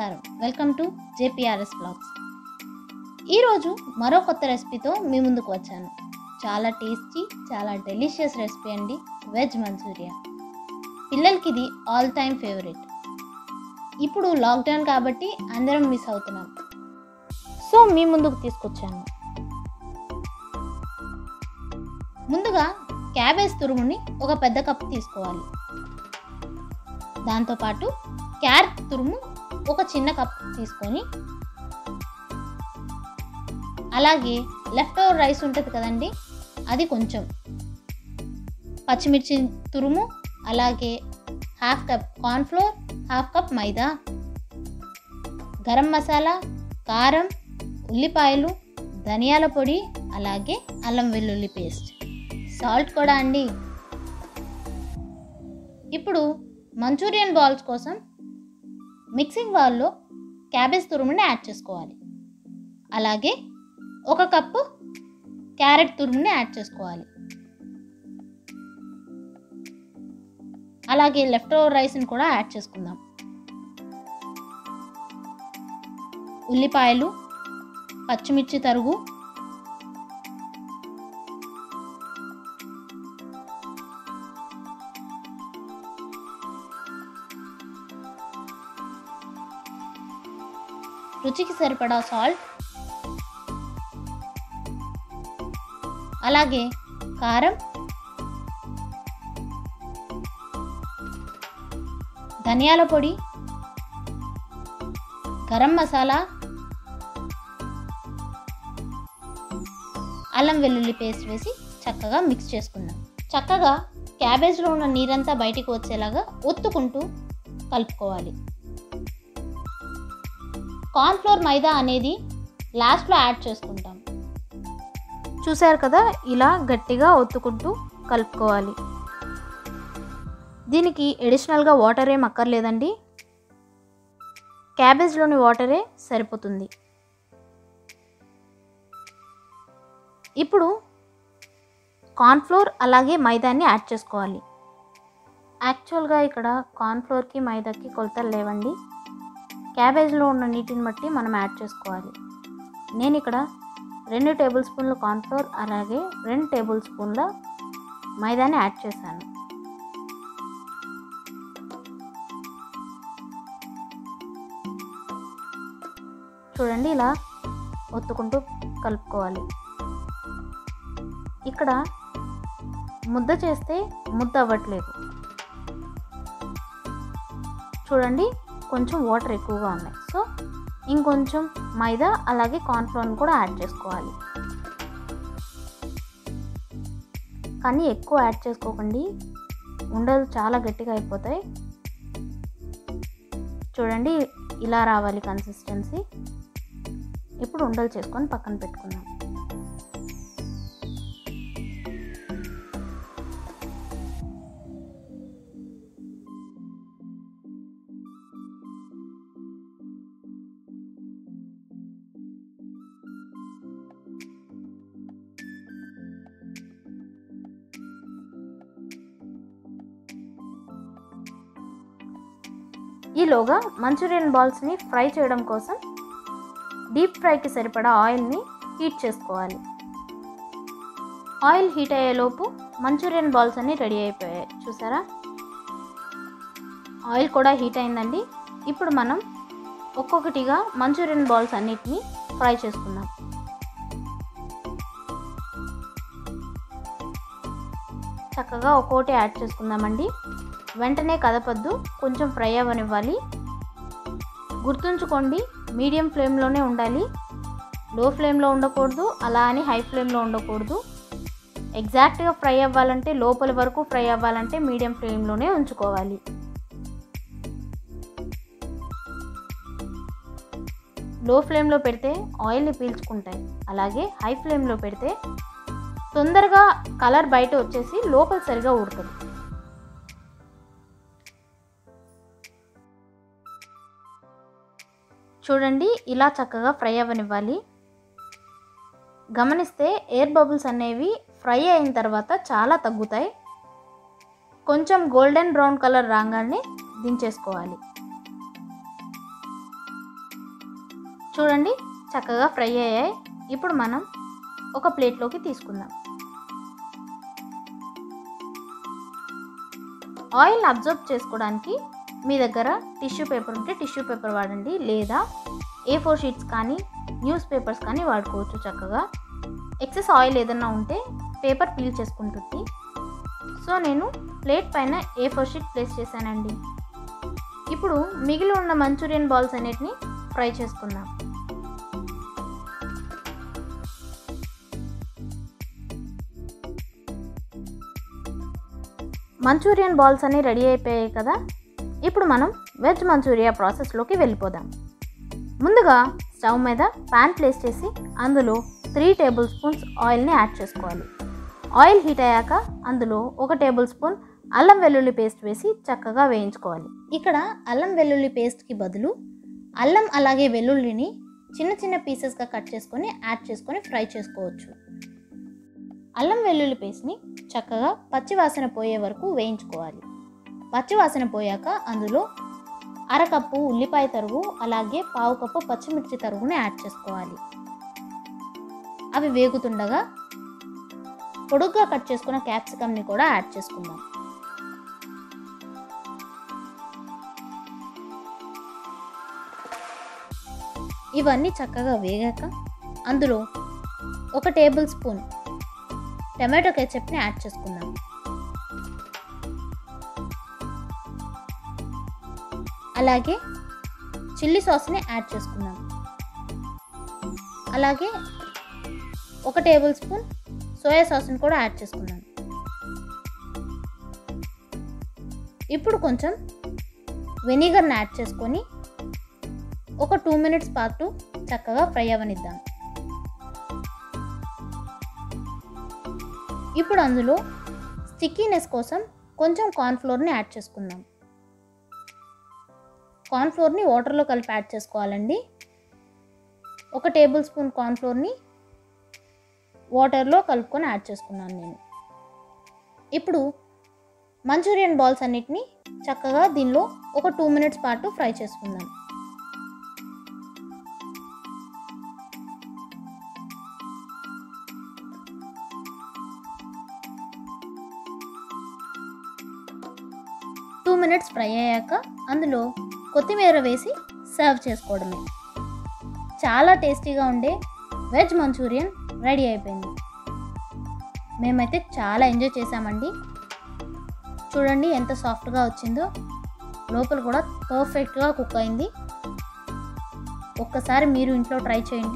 నమస్కారం welcome to జేపీఆర్ఎస్ blogs ఈరోజు మరో కొత్త రెసిపీతో మీ ముందుకు వచ్చాను చాలా టేస్టీ చాలా డెలిషియస్ రెసిపీ అండి వెజ్ మంచూరియా పిల్లలకి ఇది ఆల్ టైమ్ ఫేవరెట్ ఇప్పుడు లాక్డౌన్ కాబట్టి అందరం మిస్ అవుతున్నాం సో మీ ముందుకు తీసుకొచ్చాను ముందుగా క్యాబేజ్ తురుముని ఒక పెద్ద కప్ తీసుకోవాలి దాంతోపాటు క్యారెట్ తురుము ఒక చిన్న కప్ తీసుకొని అలాగే లెఫ్ట్ ఓవర్ రైస్ ఉంటుంది కదండి అది కొంచెం పచ్చిమిర్చి తురుము అలాగే half cup cornflour half cup maida garam masala కారం ఉల్లిపాయలు ధనియాల పొడి అలాగే అల్లం వెల్లుల్లి పేస్ట్ సాల్ట్ కూడా అండి ఇప్పుడు మంచూరియన్ బాల్స్ కోసం మిక్సింగ్ బౌల్లో క్యాబేజ్ తురుముని యాడ్ చేసుకోవాలి అలాగే ఒక కప్పు క్యారెట్ తురుముని యాడ్ చేసుకోవాలి అలాగే లెఫ్ట్ ఓవర్ రైస్ని కూడా యాడ్ చేసుకుందాం ఉల్లిపాయలు పచ్చిమిర్చి తరుగు రుచికి సరిపడా సాల్ట్ అలాగే కారం ధనియాల పొడి గరం మసాలా అల్లం వెల్లుల్లి పేస్ట్ వేసి చక్కగా మిక్స్ చేసుకుందాం చక్కగా క్యాబేజ్లో ఉన్న నీరంతా బయటికి వచ్చేలాగా ఒత్తుకుంటూ కలుపుకోవాలి కార్న్ఫ్లోర్ మైదా అనేది లాస్ట్లో యాడ్ చేసుకుంటాం చూశారు కదా ఇలా గట్టిగా ఒత్తుకుంటూ కలుపుకోవాలి దీనికి ఎడిషనల్గా వాటర్ ఏం అక్కర్లేదండి క్యాబేజ్లోని వాటరే సరిపోతుంది ఇప్పుడు కార్న్ఫ్లోర్ అలాగే మైదాన్ని యాడ్ చేసుకోవాలి యాక్చువల్గా ఇక్కడ కార్న్ఫ్లోర్కి మైదాకి కొలతలు లేవండి క్యాబేజ్లో ఉన్న నీటిని బట్టి మనం యాడ్ చేసుకోవాలి నేను ఇక్కడ రెండు టేబుల్ స్పూన్ల కార్న్ఫ్లోర్ అలాగే రెండు టేబుల్ స్పూన్ల మైదాని యాడ్ చేశాను చూడండి ఇలా ఒత్తుకుంటూ కలుపుకోవాలి ఇక్కడ ముద్ద చేస్తే ముద్ద అవ్వట్లేదు చూడండి కొంచెం వాటర్ ఎక్కువగా ఉన్నాయి సో ఇంకొంచెం మైదా అలాగే కార్న్ఫ్లోర్ని కూడా యాడ్ చేసుకోవాలి కానీ ఎక్కువ యాడ్ చేసుకోకండి ఉండలు చాలా గట్టిగా అయిపోతాయి చూడండి ఇలా రావాలి కన్సిస్టెన్సీ ఇప్పుడు ఉండలు చేసుకొని పక్కన పెట్టుకుందాం ఈలోగా మంచూరియన్ బాల్స్ని ఫ్రై చేయడం కోసం డీప్ ఫ్రైకి సరిపడా ఆయిల్ని హీట్ చేసుకోవాలి ఆయిల్ హీట్ అయ్యేలోపు మంచూరియన్ బాల్స్ అన్నీ రెడీ అయిపోయాయి చూసారా ఆయిల్ కూడా హీట్ అయిందండి ఇప్పుడు మనం ఒక్కొక్కటిగా మంచూరియన్ బాల్స్ అన్నిటిని ఫ్రై చేసుకుందాం చక్కగా ఒక్కోటి యాడ్ చేసుకుందామండి వెంటనే కదపద్దు కొంచెం ఫ్రై అవ్వనివ్వాలి గుర్తుంచుకోండి మీడియం ఫ్లేమ్లోనే ఉండాలి లో ఫ్లేమ్లో ఉండకూడదు అలా అని హై ఫ్లేమ్లో ఉండకూడదు ఎగ్జాక్ట్గా ఫ్రై అవ్వాలంటే లోపల వరకు ఫ్రై అవ్వాలంటే మీడియం ఫ్లేమ్లోనే ఉంచుకోవాలి లో ఫ్లేమ్లో పెడితే ఆయిల్ని పీల్చుకుంటాయి అలాగే హై ఫ్లేమ్లో పెడితే తొందరగా కలర్ బయట వచ్చేసి లోపల సరిగా ఉడుతుంది చూడండి ఇలా చక్కగా ఫ్రై అవ్వనివ్వాలి గమనిస్తే ఎయిర్ బబుల్స్ అనేవి ఫ్రై అయిన తర్వాత చాలా తగ్గుతాయి కొంచెం గోల్డెన్ బ్రౌన్ కలర్ రాగానే దించేసుకోవాలి చూడండి చక్కగా ఫ్రై అయ్యాయి ఇప్పుడు మనం ఒక ప్లేట్లోకి తీసుకుందాం ఆయిల్ అబ్జర్వ్ చేసుకోవడానికి మీ దగ్గర టిష్యూ పేపర్ ఉంటే టిష్యూ పేపర్ వాడండి లేదా ఏ ఫోర్ షీట్స్ కానీ న్యూస్ పేపర్స్ కానీ వాడుకోవచ్చు చక్కగా ఎక్సెస్ ఆయిల్ ఏదన్నా ఉంటే పేపర్ పీల్ చేసుకుంటుంది సో నేను ప్లేట్ పైన ఏ ఫోర్ షీట్ ప్లేస్ చేశానండి ఇప్పుడు మిగిలి ఉన్న మంచూరియన్ బాల్స్ అన్నిటిని ఫ్రై చేసుకుందాం మంచూరియన్ బాల్స్ అన్నీ రెడీ అయిపోయాయి కదా ఇప్పుడు మనం వెజ్ మంచూరియా ప్రాసెస్లోకి వెళ్ళిపోదాం ముందుగా స్టవ్ మీద ప్యాన్ ప్లేస్ చేసి అందులో త్రీ టేబుల్ స్పూన్స్ ఆయిల్ని యాడ్ చేసుకోవాలి ఆయిల్ హీట్ అయ్యాక అందులో ఒక టేబుల్ స్పూన్ అల్లం వెల్లుల్లి పేస్ట్ వేసి చక్కగా వేయించుకోవాలి ఇక్కడ అల్లం వెల్లుల్లి పేస్ట్కి బదులు అల్లం అలాగే వెల్లుల్లిని చిన్న చిన్న పీసెస్గా కట్ చేసుకొని యాడ్ చేసుకొని ఫ్రై చేసుకోవచ్చు అల్లం వెల్లుల్లి పేస్ట్ని చక్కగా పచ్చివాసన పోయే వరకు వేయించుకోవాలి పచ్చివాసన పోయాక అందులో అరకప్పు ఉల్లిపాయ తరుగు అలాగే పావు కప్పు పచ్చిమిర్చి తరుగుని యాడ్ చేసుకోవాలి అవి వేగుతుండగా పొడుగ్గా కట్ చేసుకున్న క్యాప్సికమ్ని కూడా యాడ్ చేసుకుందాం ఇవన్నీ చక్కగా వేగాక అందులో ఒక టేబుల్ స్పూన్ టమాటో కెచప్ని యాడ్ చేసుకుందాం అలాగే చిల్లీ సాస్ని యాడ్ చేసుకుందాం అలాగే ఒక టేబుల్ స్పూన్ సోయా సాస్ని కూడా యాడ్ చేసుకుందాం ఇప్పుడు కొంచెం వెనిగర్ని యాడ్ చేసుకొని ఒక టూ మినిట్స్ పాటు చక్కగా ఫ్రై అవ్వనిద్దాం ఇప్పుడు అందులో స్టిక్కీనెస్ కోసం కొంచెం కార్న్ఫ్లోర్ని యాడ్ చేసుకుందాం కార్న్ఫ్లోర్ని వాటర్లో కలిపి యాడ్ చేసుకోవాలండి ఒక టేబుల్ స్పూన్ కార్న్ఫ్లోర్ని వాటర్లో కలుపుకొని యాడ్ చేసుకున్నాను నేను ఇప్పుడు మంచూరియన్ బాల్స్ అన్నిటిని చక్కగా దీనిలో ఒక టూ మినిట్స్ పాటు ఫ్రై చేసుకుందాం టూ మినిట్స్ ఫ్రై అయ్యాక అందులో కొత్తిమీర వేసి సర్వ్ చేసుకోవడమే చాలా టేస్టీగా ఉండే వెజ్ మంచూరియన్ రెడీ అయిపోయింది మేమైతే చాలా ఎంజాయ్ చేసామండి చూడండి ఎంత సాఫ్ట్గా వచ్చిందో లోపల కూడా పర్ఫెక్ట్గా కుక్ అయింది ఒక్కసారి మీరు ఇంట్లో ట్రై చేయండి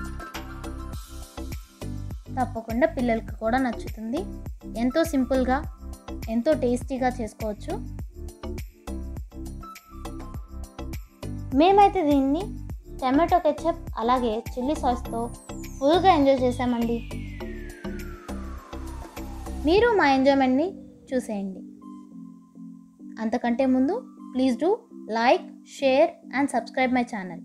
తప్పకుండా పిల్లలకి కూడా నచ్చుతుంది ఎంతో సింపుల్గా ఎంతో టేస్టీగా చేసుకోవచ్చు మేమైతే దీన్ని టమాటో కెచప్ అలాగే చిల్లీ సాస్తో ఫుల్గా ఎంజాయ్ చేసామండి మీరు మా ఎంజాయ్మెంట్ని చూసేయండి అంతకంటే ముందు please do like share and subscribe my channel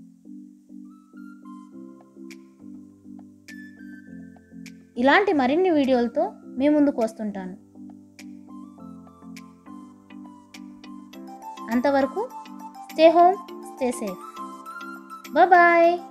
ఇలాంటి మరిన్ని వీడియోలతో మీ ముందుకు వస్తుంటాను అంతవరకు stay home stay safe bye